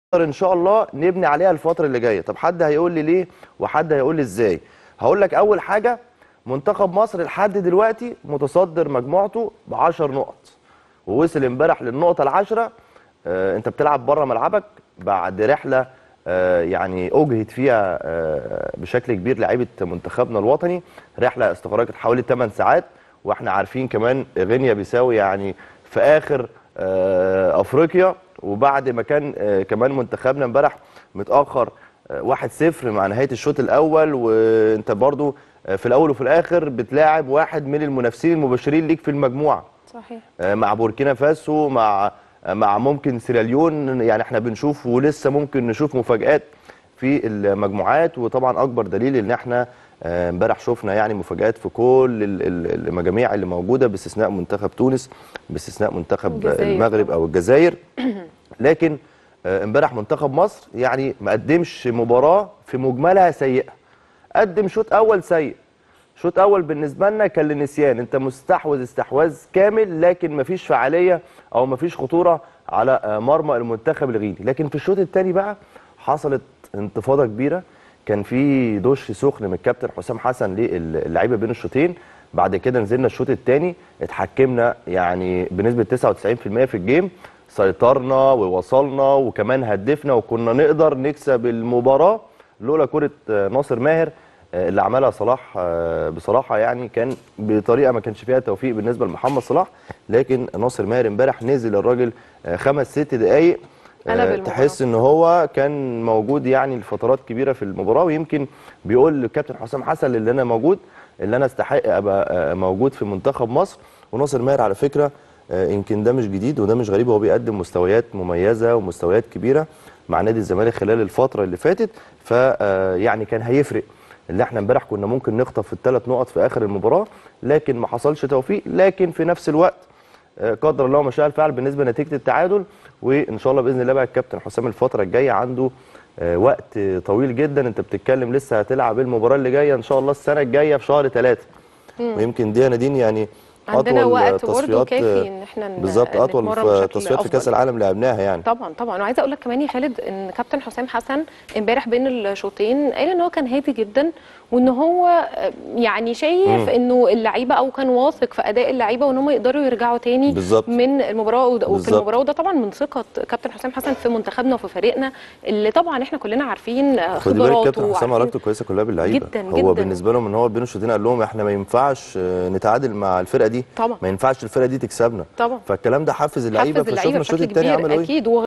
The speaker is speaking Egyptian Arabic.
ان شاء الله نبني عليها الفتره اللي جايه طب حد هيقول لي ليه وحد هيقول لي ازاي هقول لك اول حاجه منتخب مصر لحد دلوقتي متصدر مجموعته ب 10 نقط ووصل امبارح للنقطه العاشره آه انت بتلعب بره ملعبك بعد رحله آه يعني اجهد فيها آه بشكل كبير لعيبه منتخبنا الوطني رحله استغرقت حوالي 8 ساعات واحنا عارفين كمان غينيا بيساوي يعني في اخر آه افريقيا وبعد ما كان آه كمان منتخبنا امبارح متاخر آه 1-0 مع نهايه الشوط الاول وانت برضو آه في الاول وفي الاخر بتلاعب واحد من المنافسين المباشرين ليك في المجموعه صحيح آه مع بوركينا فاسو مع آه مع ممكن سيراليون يعني احنا بنشوف ولسه ممكن نشوف مفاجآت في المجموعات وطبعا اكبر دليل ان احنا امبارح آه شفنا يعني مفاجآت في كل المجاميع اللي موجوده باستثناء منتخب تونس باستثناء منتخب الجزائر المغرب طبعا. او الجزائر لكن امبارح منتخب مصر يعني ما قدمش مباراه في مجملها سيئه قدم شوط اول سيء شوط اول بالنسبه لنا كان للنسيان انت مستحوذ استحواذ كامل لكن مفيش فعاليه او مفيش خطوره على مرمى المنتخب الغيني لكن في الشوط الثاني بقى حصلت انتفاضه كبيره كان في دش سخن من الكابتن حسام حسن للعيبه بين الشوطين بعد كده نزلنا الشوط الثاني اتحكمنا يعني بنسبه 99% في الجيم سيطرنا ووصلنا وكمان هدفنا وكنا نقدر نكسب المباراه لولا كره ناصر ماهر اللي عملها صلاح بصراحه يعني كان بطريقه ما كانش فيها توفيق بالنسبه لمحمد صلاح لكن ناصر ماهر امبارح نزل الراجل خمس ست دقائق قلب المباراة. تحس ان هو كان موجود يعني لفترات كبيره في المباراه ويمكن بيقول للكابتن حسام حسن اللي انا موجود اللي انا استحق ابقى موجود في منتخب مصر وناصر ماهر على فكره يمكن ده مش جديد وده مش غريب هو بيقدم مستويات مميزه ومستويات كبيره مع نادي الزمالك خلال الفتره اللي فاتت ف يعني كان هيفرق اللي احنا امبارح كنا ممكن نخطف الثلاث نقط في اخر المباراه لكن ما حصلش توفيق لكن في نفس الوقت قدر الله ما شاء الفعل بالنسبه لنتيجه التعادل وان شاء الله باذن الله بقى الكابتن حسام الفتره الجايه عنده وقت طويل جدا انت بتتكلم لسه هتلعب المباراه اللي جايه ان شاء الله السنه الجايه في شهر ثلاثة ويمكن دي يا نادين يعني عندنا اطول وقت برضه تصفيات كافي ان احنا ن- بالظبط اطول نتمرن في بشكل تصفيات في كاس أفضل. العالم لعبناها يعني طبعا طبعا وعايزه اقول لك كمان يا خالد ان كابتن حسام حسن امبارح بين الشوطين قال ان هو كان هادي جدا وان هو آه، يعني شايف مم. انه اللعيبه او كان واثق في اداء اللعيبه وان هم يقدروا يرجعوا تاني بالظبط. من المباراه وده- وفي بالظبط. المباراه وده طبعا من ثقه كابتن حسام حسن في منتخبنا وفي فريقنا اللي طبعا احنا كلنا عارفين آه، خدي بالك خبراته كابتن حسام وعارفين- علاقته كويسه كلها باللعيبه جداً، هو جداً. بالنسبه لهم ان هو بين الشوطين قال لهم احنا ما ينفعش آه، نتعادل مع الفرقه دي طبعا. ما ينفعش الفرقه دي تكسبنا طبعا فالكلام ده حفز اللعيبه حفز اللعيبه فشوفنا الشوط بشكل الثاني كبير عملوا ايه اكيد